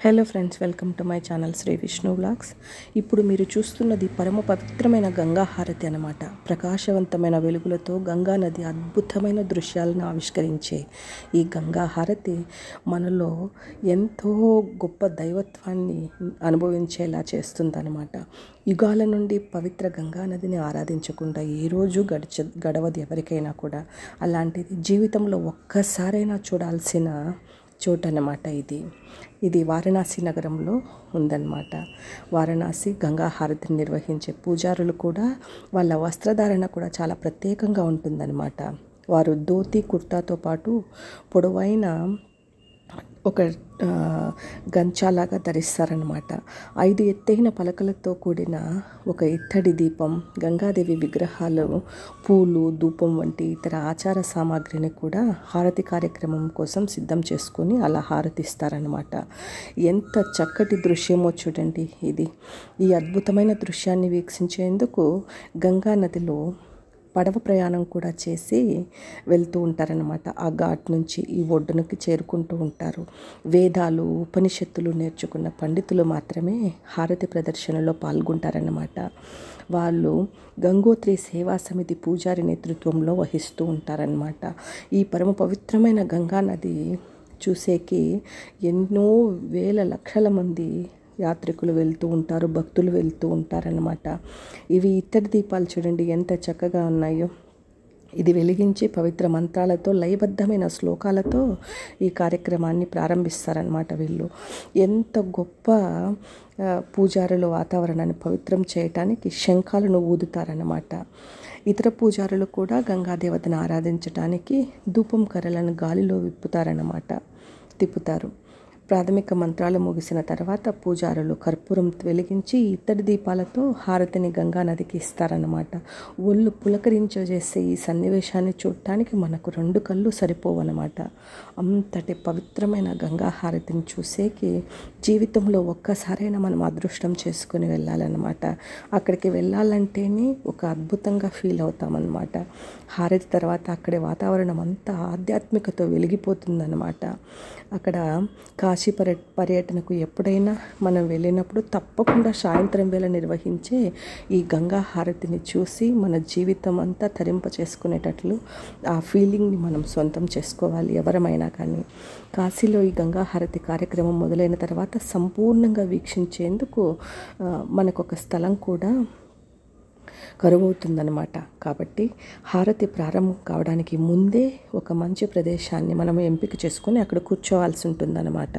hello friends welcome to my channel Shri Vishnu vlogs ఇప్పుడు మీరు చూస్తున్నది పరమ పవిత్రమైన గంగా హారతి అన్నమాట ప్రకాశవంతమైన వెలుగులతో గంగా నది అద్భుతమైన దృశ్యాలను ఆవిష్కరించే ఈ గంగా హారతి మనలో ఎంతో గొప్ప దైవత్వాన్ని అనుభవించేలా చేస్తుందన్నమాట యుగాల నుండి పవిత్ర గంగా నదిని ఆరాధించకుండా ఏ రోజు గడిచ గడవది ఎవరికైనా కూడా అలాంటిది జీవితంలో ఒక్కసారైనా చూడాల్సిన చోటు అన్నమాట ఇది ఇది వారణాసి నగరంలో ఉందన్నమాట వారణాసి గంగా హారతిని నిర్వహించే పూజారులు కూడా వాళ్ళ వస్త్రధారణ కూడా చాలా ప్రత్యేకంగా ఉంటుందన్నమాట వారు ధోతి కుర్తాతో పాటు పొడవైన ఒక ఆ, గంచాలాగా ధరిస్తారనమాట ఐదు ఎత్తైన పలకలతో కూడిన ఒక ఇత్తడి దీపం గంగాదేవి విగ్రహాలు పూలు ధూపం వంటి ఇతర ఆచార సామాగ్రిని కూడా హారతి కార్యక్రమం కోసం సిద్ధం చేసుకొని అలా హారతిస్తారనమాట ఎంత చక్కటి దృశ్యమో చూడండి ఇది ఈ అద్భుతమైన దృశ్యాన్ని వీక్షించేందుకు గంగా నదిలో పడవ ప్రయాణం కూడా చేసి వెళ్తూ ఉంటారనమాట ఆ ఘాట్ నుంచి ఈ ఒడ్డునకి చేరుకుంటూ ఉంటారు వేదాలు ఉపనిషత్తులు నేర్చుకున్న పండితులు మాత్రమే హారతి ప్రదర్శనలో పాల్గొంటారన్నమాట వాళ్ళు గంగోత్రి సేవా సమితి పూజారి నేతృత్వంలో వహిస్తూ ఉంటారనమాట ఈ పరమ పవిత్రమైన గంగా నది చూసేకి ఎన్నో వేల లక్షల మంది యాత్రికులు వెళ్తూ ఉంటారు భక్తులు వెళ్తూ ఉంటారనమాట ఇవి ఇత్తడి దీపాలు చూడండి ఎంత చక్కగా ఉన్నాయో ఇది వెలిగించి పవిత్ర మంత్రాలతో లయబద్ధమైన శ్లోకాలతో ఈ కార్యక్రమాన్ని ప్రారంభిస్తారనమాట వీళ్ళు ఎంత గొప్ప ఆ, పూజారులు వాతావరణాన్ని పవిత్రం చేయటానికి శంఖాలను ఊదుతారనమాట ఇతర పూజారులు కూడా గంగాదేవతను ఆరాధించటానికి ధూపం కర్రలను గాలిలో విప్పుతారన్నమాట తిప్పుతారు ప్రాథమిక మంత్రాలు ముగిసిన తర్వాత పూజారులు కర్పూరం వెలిగించి ఇత్తడి దీపాలతో హారతిని గంగా నదికి ఇస్తారన్నమాట ఒళ్ళు పులకరించేసే ఈ సన్నివేశాన్ని చూడటానికి మనకు రెండు కళ్ళు సరిపోవన్నమాట అంతటి పవిత్రమైన గంగా హారతిని చూసేకి జీవితంలో ఒక్కసారైనా మనం అదృష్టం చేసుకుని వెళ్ళాలన్నమాట అక్కడికి వెళ్ళాలంటేనే ఒక అద్భుతంగా ఫీల్ అవుతామన్నమాట హారతి తర్వాత అక్కడి వాతావరణం అంతా ఆధ్యాత్మికతో వెలిగిపోతుందన్నమాట అక్కడ కాశీ పర్య పర్యటనకు ఎప్పుడైనా మనం వెళ్ళినప్పుడు తప్పకుండా సాయంత్రం వేళ నిర్వహించే ఈ గంగా హారతిని చూసి మన జీవితం అంతా తరింప చేసుకునేటట్లు ఆ ఫీలింగ్ని మనం సొంతం చేసుకోవాలి ఎవరమైనా కానీ కాశీలో ఈ గంగా హారతి కార్యక్రమం మొదలైన తర్వాత సంపూర్ణంగా వీక్షించేందుకు ఆ, మనకు ఒక స్థలం కూడా కరువవుతుందన్నమాట కాబట్టి హారతి ప్రారంభం కావడానికి ముందే ఒక మంచి ప్రదేశాన్ని మనం ఎంపిక చేసుకొని అక్కడ కూర్చోవాల్సి ఉంటుందన్నమాట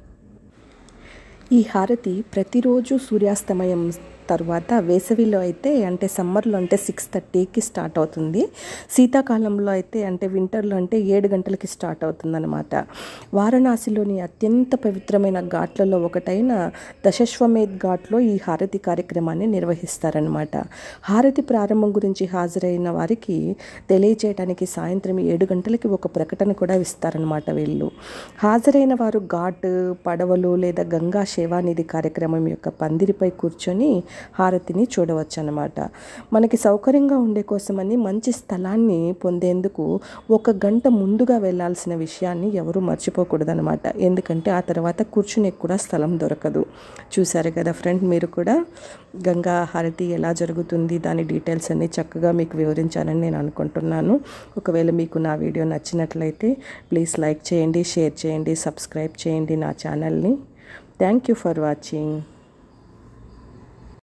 ఈ హారతి ప్రతిరోజు సూర్యాస్తమయం తర్వాత వేసవిలో అయితే అంటే సమ్మర్లో అంటే సిక్స్ థర్టీకి స్టార్ట్ అవుతుంది శీతాకాలంలో అయితే అంటే వింటర్లో అంటే ఏడు గంటలకి స్టార్ట్ అవుతుందన్నమాట వారణాసిలోని అత్యంత పవిత్రమైన ఘాట్లలో ఒకటైన దశశ్వమేధ్ ఘాట్లో ఈ హారతి కార్యక్రమాన్ని నిర్వహిస్తారనమాట హారతి ప్రారంభం గురించి హాజరైన వారికి తెలియచేయడానికి సాయంత్రం ఏడు గంటలకి ఒక ప్రకటన కూడా ఇస్తారనమాట వీళ్ళు హాజరైన వారు ఘాట్ పడవలు లేదా గంగా సేవానిధి కార్యక్రమం యొక్క పందిరిపై కూర్చొని హారతిని చూడవచ్చు అన్నమాట మనకి సౌకర్యంగా ఉండే కోసమని మంచి స్థలాన్ని పొందేందుకు ఒక గంట ముందుగా వెళ్ళాల్సిన విషయాన్ని ఎవరు మర్చిపోకూడదనమాట ఎందుకంటే ఆ తర్వాత కూర్చునే కూడా స్థలం దొరకదు చూసారు కదా ఫ్రెండ్ మీరు కూడా గంగా హారతి ఎలా జరుగుతుంది దాని డీటెయిల్స్ అన్ని చక్కగా మీకు వివరించానని నేను అనుకుంటున్నాను ఒకవేళ మీకు నా వీడియో నచ్చినట్లయితే ప్లీజ్ లైక్ చేయండి షేర్ చేయండి సబ్స్క్రైబ్ చేయండి నా ఛానల్ని థ్యాంక్ యూ ఫర్ వాచింగ్